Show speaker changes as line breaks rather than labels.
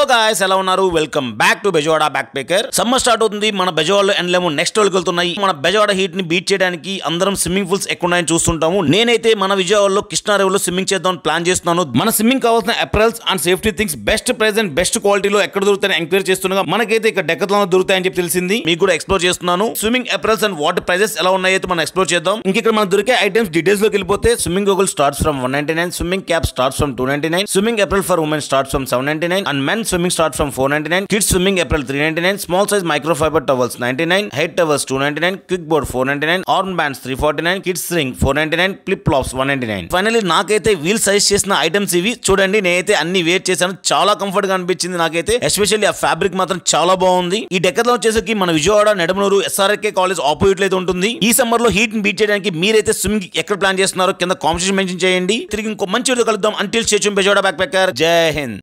guys ఎలా ఉన్నారు welcome back to Bezawada backpacker summer start అవుతుంది మన బెజవాడలో ఎండ్లేమో నెక్స్ట్ వాళ్ళకి వెళ్తున్నాయి మన బెజవాడ హీట్ ని బీట్ చేయడానికి అందరం స్విమ్మింగ్ పూల్స్ ఎక్కువ ఉన్నాయని చూస్తుంటాము నేనైతే మన విజయవాడలో కృష్ణా రివర్ లో స్విమ్మింగ్ చేద్దాం ప్లాన్ చేస్తున్నాను మన స్విమ్మింగ్ కావాల్సిన apparels and safety things best price and best క్వాలిటీలో ఎక్కడ దొరుకుతాయని ఎంక్వైరీ చేస్తుండగా మనకైతే ఇక్కడ డెక్కలో దొరుకుతాయని చెప్పి తెలిసింది మీకు కూడా ఎక్స్ప్లోర్ చేస్తున్నాను swimming apparels and water prices ఎలా ఉన్నాయో మనం ఎక్స్ప్లోర్ చేద్దాం ఇంక ఇక్కడ మనకు దొరికే ఐటమ్స్ డీటెయిల్స్ లోకి వెళ్ళిపోతే swimming goggle starts from one ninety nine swimming cap starts from two ninety nine swimming apparel for women starts from seven ninety nine and men swimming start from four ninety nine kids swimming apparel three ninety nine small size micro fiber towels ninety nine head towels two ninety nine quick board four ninety nine arm bands three forty nine kids ring four ninety nine flip flops one ninety nine finally నాకైతే wheel size చేసిన items ఇవి చూడండి నేనైతే అన్ని wait చేశాను చాలా comfort గా అనిపించింది నాకైతే ఎస్పెషల్లీ ఆ ఫ్యాబ్రిక్ మాత్రం చాలా బాగుంది ఈ డెక్కలో వచ్చేసరికి మన Vijayawada Nedamanuru SRK college opposite అయితే ఉంటుంది ఈ సమ్మర్ లో హీట్ ని బీట్ చేయడానికి మీరైతే స్విమ్మింగ్ ఎక్కడ ప్లాన్ చేస్తున్నారో కింద కాంపిటీషన్ మెన్షన్ చేయండి తిరిగి ఇంకో మంచి వీడియో కలుద్దాం until station Bezawada backpacker Jai Hind